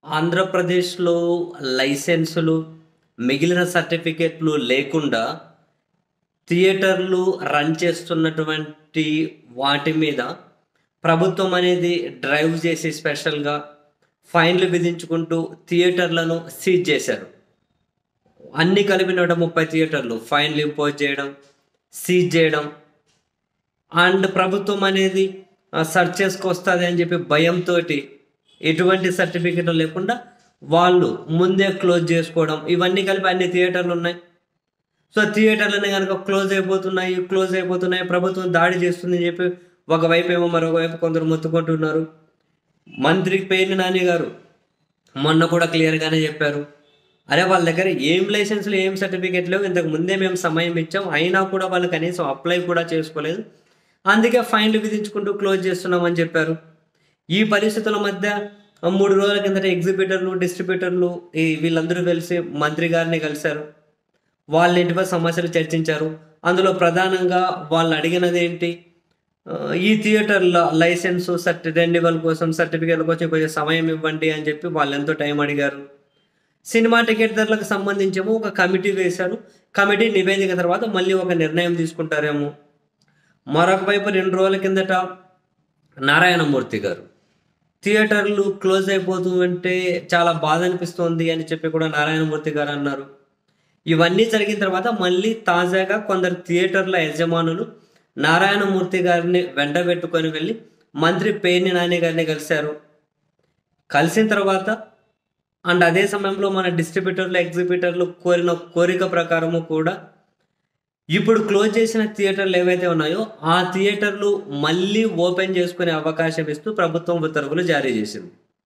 ఆంధ్రప్రదేశ్‌లో లైసెన్సులు, మిగిలిన సర్టిఫికేట్‌లు లేకుండా థియేటర్లు రన్ చేస్తున్నటువంటి వాటి మీద ప్రభుత్వం అనేది డ్రైవ్ చేసి స్పెషల్‌గా ఫైన్‌లు విధించుకుంటూ థియేటర్లను సీజ్ చేశారు. అన్నీ కలిపి 130 థియేటర్లు ఫైన్‌లు ఇంపోజ్ చేయడం, సీజ్ చేయడం అండ్ ప్రభుత్వం అనేది ఆహ్, సెర్చ్ చేసుకొస్తది అని చెప్పి భయంతోటి ఎటువంటి సర్టిఫికేట్లు లేకుండా వాళ్ళు ముందే క్లోజ్ చేసుకోవడం ఇవన్నీ కలిపి అన్ని థియేటర్లు ఉన్నాయి. సో, థియేటర్లన్నీ గనుక క్లోజ్ అయిపోతున్నాయి, క్లోజ్ అయిపోతున్నాయి. ప్రభుత్వం దాడి చేస్తుంది అని చెప్పి ఒకవైపేమో మరొకవైపు కొందరు మొత్తుకుంటున్నారు. మంత్రి పేర్ని నాని గారు మొన్న కూడా క్లియర్‌గానే చెప్పారు. అరే! వాళ్ళ దగ్గర ఏం లైసెన్స్‌లు, ఏం సర్టిఫికేట్ లేవు. ఇంతకు ముందే మేము సమయం ఇచ్చాం. అయినా కూడా వాళ్ళు కనీసం అప్లై కూడా చేసుకోలేదు. అందుకే ఫైన్‌లు విధించుకుంటూ క్లోజ్ చేస్తున్నాం అని చెప్పారు. ఈ పరిస్థితుల మధ్య ఆహ్, 3 రోజుల కిందట ఎగ్జిబిటర్లు, డిస్ట్రిబ్యూటర్లు ఈ వీళ్ళందరూ కలిసి మంత్రి గారిని కలిసారు. వాళ్ళ ఇంటిపై సమస్యలు చర్చించారు. అందులో ప్రధానంగా వాళ్ళు అడిగినదేంటి? ఆహ్, ఈ థియేటర్ల లైసెన్సు సర్టి రెన్యువల్ కోసం, సర్టిఫికేట్‌ల కోసం కొంచెం సమయం ఇవ్వండి అని చెప్పి వాళ్ళెంతో టైం అడిగారు. సినిమా టికెట్ ధరలకు సంబంధించేమో ఒక కమిటీ వేశారు. కమిటీ నివేదిక తర్వాత మళ్ళీ ఒక నిర్ణయం తీసుకుంటారేమో. మరొక వైపు 2 రోజుల కిందట నారాయణమూర్తి గారు థియేటర్లు క్లోజ్ అయిపోతూ ఉంటే చాలా బాధ అనిపిస్తోంది అని చెప్పి కూడా నారాయణమూర్తి గారు అన్నారు. ఇవన్నీ జరిగిన తర్వాత మళ్ళీ తాజాగా కొందరు థియేటర్ల యజమానులు నారాయణమూర్తి గారిని వెంటబెట్టుకొని వెళ్లి మంత్రి పేర్ని నాని గారిని కలిసారు. కలిసిన తర్వాత అండ్ అదే సమయంలో మన డిస్ట్రిబ్యూటర్లు, ఎగ్జిబిటర్లు కోరిన కోరిక ప్రకారము కూడా ఇప్పుడు క్లోజ్ చేసిన థియేటర్లు ఏవైతే ఉన్నాయో ఆ థియేటర్లు మళ్ళీ ఓపెన్ చేసుకునే అవకాశం ఇస్తూ ప్రభుత్వం ఉత్తర్వులు జారీ చేసింది.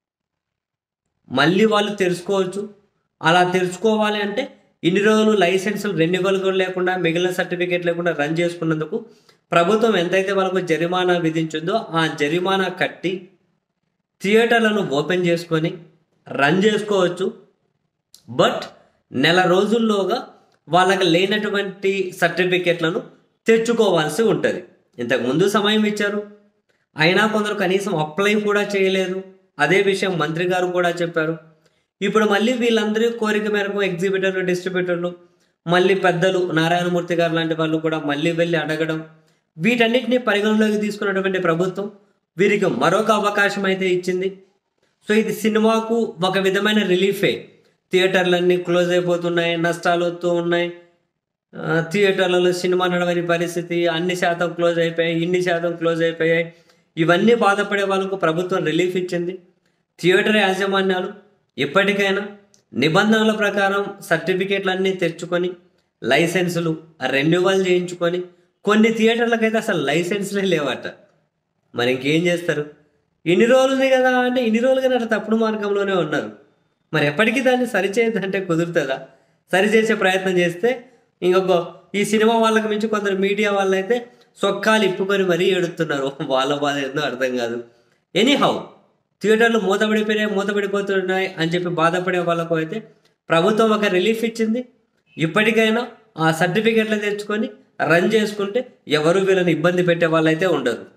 మళ్ళీ వాళ్ళు తెరుచుకోవచ్చు. అలా తెరుచుకోవాలి అంటే ఇన్ని రోజులు లైసెన్సులు రెన్యువల్ కూడా లేకుండా మిగిలిన సర్టిఫికేట్ లేకుండా రన్ చేసుకున్నందుకు ప్రభుత్వం ఎంతైతే వాళ్ళకు జరిమానా విధించిందో ఆ జరిమానా కట్టి థియేటర్లను ఓపెన్ చేసుకొని రన్ చేసుకోవచ్చు. బట్ నెల రోజుల్లోగా వాళ్ళకి లేనటువంటి సర్టిఫికేట్‌లను తెచ్చుకోవాల్సి ఉంటది. ఇంతకుముందు సమయం ఇచ్చారు. అయినా కొందరు కనీసం అప్లై కూడా చేయలేదు. అదే విషయం మంత్రి గారు కూడా చెప్పారు. ఇప్పుడు మళ్ళీ వీళ్ళందరి కోరిక మేరకు ఎగ్జిబిటర్లు, డిస్ట్రిబ్యూటర్లు మళ్ళీ పెద్దలు నారాయణమూర్తి గారు లాంటి వాళ్ళు కూడా మళ్ళీ వెళ్లి అడగడం వీటన్నిటిని పరిగణలోకి తీసుకున్నటువంటి ప్రభుత్వం వీరికి మరొక అవకాశం అయితే ఇచ్చింది. సో, ఇది సినిమాకు ఒక విధమైన రిలీఫే. థియేటర్లన్నీ క్లోజ్ అయిపోతున్నాయి. నష్టాలు వస్తూ ఉన్నాయి. ఆహ్, థియేటర్లలో సినిమా నడవని పరిస్థితి. అన్ని శాతం క్లోజ్ అయిపోయాయి. ఇన్ని శాతం క్లోజ్ అయిపోయాయి. ఇవన్నీ బాధపడే వాళ్ళకు ప్రభుత్వం రిలీఫ్ ఇచ్చింది. థియేటర్ యాజమాన్యాలు ఇప్పటికైనా నిబంధనల ప్రకారం సర్టిఫికేట్‌లన్నీ తెచ్చుకొని లైసెన్సులు రెన్యువల్ చేయించుకొని కొన్ని థియేటర్లకైతే అసలు లైసెన్స్‌లే లేవట. మరి ఇంకేం చేస్తారు? ఇన్ని రోజులుంది కదా! అంటే ఇన్ని రోజులుగానే అట్లా తప్పుడు మార్గంలోనే ఉన్నారు. మరి ఎప్పటికి దాన్ని సరిచేయొద్దంటే కుదురుతదా? సరిచేసే ప్రయత్నం చేస్తే ఇంకొక ఈ సినిమా వాళ్ళకి మించి కొందరు మీడియా వాళ్ళైతే సొక్కాలు ఇప్పుకొని మరీ ఏడుస్తున్నారు. వాళ్ళ బాధ ఏందో అర్థం కాదు. ఎనీహౌ థియేటర్లు మూతపడిపోయినాయి, మూతపడిపోతున్నాయి అని చెప్పి బాధపడే వాళ్ళకు అయితే ప్రభుత్వం ఒక రిలీఫ్ ఇచ్చింది. ఇప్పటికైనా ఆ సర్టిఫికేట్‌లు తెచ్చుకొని రన్ చేసుకుంటే ఎవరు వీళ్ళని ఇబ్బంది పెట్టే వాళ్ళైతే ఉండరు.